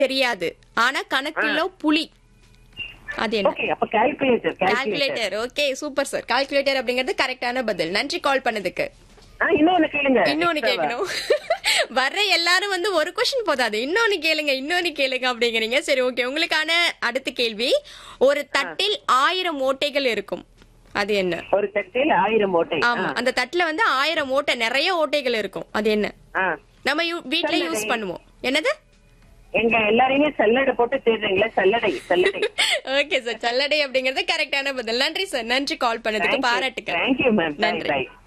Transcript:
தெரியாது ஆனா கணக்குல புலி அது என்ன ஓகே அப்ப calculator calculator calculator okay super sir calculator அப்படிங்கிறது கரெக்டான பதில் நன்றி கால் பண்ணதுக்கு இன்னொன்னு கேளுங்க இன்னொன்னு extra-வா. கேட்கணும் வர்ற எல்லாரும் வந்து ஒரு கொஸ்டின் போதாது இன்னொன்னு கேளுங்க இன்னொன்னு கேளுங்க அப்படிங்கிறீங்க சரி ஓகே உங்களுக்கான அடுத்த கேள்வி ஒரு தட்டில் ஆயிரம் ஓட்டைகள் இருக்கும் அது என்ன ஒரு தட்டில் ஆயிரம் ஓட்டை ஆமா அந்த தட்டுல வந்து ஆயிரம் ஓட்டை நிறைய ஓட்டைகள் இருக்கும் அது என்ன ஆ. நம்ம யூ- வீட்ல யூஸ் பண்ணுவோம் என்னது எங்க எல்லாரையுமே சல்லடை போட்டு தேடுறீங்களா சல்லடை சல்லடை ஓகே சார் சல்லடை அப்படிங்கறது கரெக்டான பதில் நன்றி சார் நன்றி கால் பண்ணதுக்கு பாராட்டுக்கள் தேங்க்யூ மேம் நன்றி பை